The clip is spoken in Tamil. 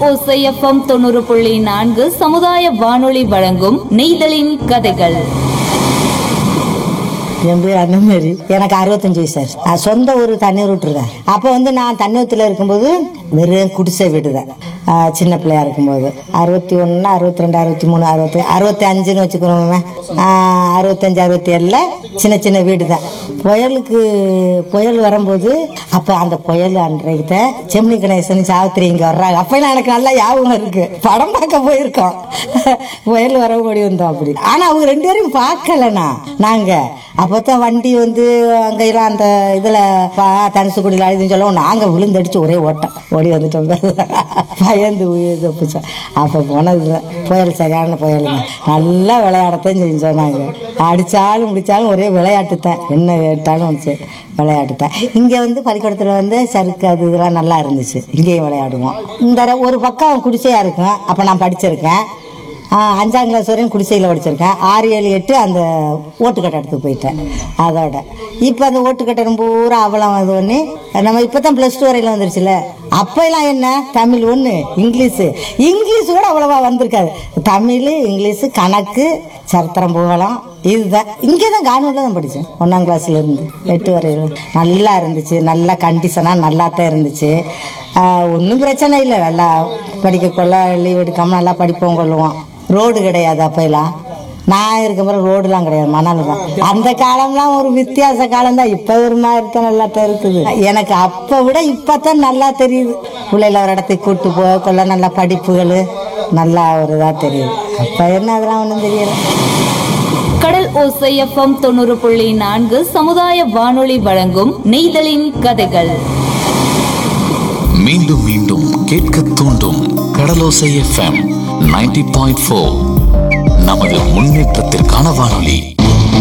ஓசைஎஃப்எம் தொண்ணூறு புள்ளி நான்கு சமுதாய வானொலி வழங்கும் நெய்தலின் கதைகள் என் பேர் அண்ணமேரி எனக்கு அறுபத்தஞ்சு வயசு ஆச்சு நான் சொந்த ஊர் தண்ணீர் விட்டுருக்கேன் அப்போ வந்து நான் தண்ணீரத்தில் இருக்கும்போது வெறும் குடிசை வீடு தான் ஆஹ் சின்ன பிள்ளையா இருக்கும்போது அறுபத்தி ஒன்று அறுபத்தி ரெண்டு அறுபத்தி மூணு அறுபத்தி அறுபத்தி அஞ்சுன்னு வச்சுக்கிறோமே அறுபத்தஞ்சு அறுபத்தி ஏழில் சின்ன சின்ன வீடு தான் புயலுக்கு புயல் வரும்போது அப்போ அந்த புயல் அன்றைக்கு தான் செம்னி கணேசன் சாவித்திரி இங்கே வர்றாங்க அப்போலாம் எனக்கு நல்லா ஞாபகம் இருக்கு படம் பார்க்க போயிருக்கோம் புயல் வர ஓடி வந்தோம் அப்படி ஆனால் அவங்க ரெண்டு பேரும் பார்க்கலண்ணா நாங்கள் அப்போ தான் வண்டி வந்து அங்கெல்லாம் அந்த இதில் தனுசுக்குடியில் அழுதுன்னு சொல்லவும் நாங்கள் விழுந்தடிச்சு ஒரே ஓட்டம் ஓடி வந்துட்டோம் பயந்து உயிர் தப்பிச்சோம் அப்போ போனது புயல் சரியான புயலுங்க நல்லா விளையாடத்தான் செஞ்சோம் நாங்கள் அடித்தாலும் முடித்தாலும் ஒரே விளையாட்டு தான் என்ன கேட்டாலும் வந்துச்சு விளையாட்டு தான் இங்கே வந்து பள்ளிக்கூடத்தில் வந்து சறுக்கு அது இதெல்லாம் நல்லா இருந்துச்சு இங்கேயும் விளையாடுவோம் இந்த ர- ஒரு பக்கம் குடிசையாக இருக்கும் அப்போ நான் படிச்சிருக்கேன் ஆ, அஞ்சாம் கிளாஸ் வரையும் குடிசையில் படிச்சிருக்கேன் ஆறு ஏழு எட்டு அந்த ஓட்டுக்கட்டை எடுத்து போயிட்டேன் அதோட இப்போ அந்த ஓட்டுக்கட்டை பூரா அவலம் அது ஒன்று நம்ம இப்போ தான் ப்ளஸ் டூ வரையில் வந்துருச்சுல அப்போல்லாம் என்ன தமிழ் ஒன்று இங்கிலீஷு இங்கிலீஷ் கூட அவ்வளோவா வந்திருக்காது தமிழ் இங்கிலீஷு கணக்கு சரித்திரம் புகழம் இதுதான் இங்கே தான் கானூரில் தான் படித்தேன் ஒன்றாம் கிளாஸ்ல இருந்து எட்டு வரையிலும் நல்லா இருந்துச்சு நல்லா கண்டிஷனாக நல்லா தான் இருந்துச்சு ஒன்றும் பிரச்சனை இல்லை நல்லா படிக்க கொள்ள லீவ் எடுக்காமல் நல்லா படிப்போம் கொள்ளுவோம் ரோடு கிடையாது அப்போலாம் நான் இருக்க பிறகு ரோடுலாம் கிடையாது மணல் தான் அந்த காலம்லாம் ஒரு வித்தியாச காலம் தான் இப்போ ஒரு மாதிரி தான் நல்லா தான் இருக்குது எனக்கு அப்போ விட இப்போ தான் நல்லா தெரியுது பிள்ளைல ஒரு இடத்துக்கு கூட்டு போக கொள்ள நல்லா படிப்புகள் நல்லா ஒரு இதாக தெரியுது அப்போ என்ன அதெல்லாம் ஒன்றும் தெரியல கடல் ஓசைஎஃப்எம் தொண்ணூறு புள்ளி நான்கு சமுதாய வானொலி வழங்கும் நெய்தலின் கதைகள் மீண்டும் மீண்டும் கேட்க தூண்டும் Kadalosai FM ninety point four நமது முன்னேற்றத்திற்கான வானொலி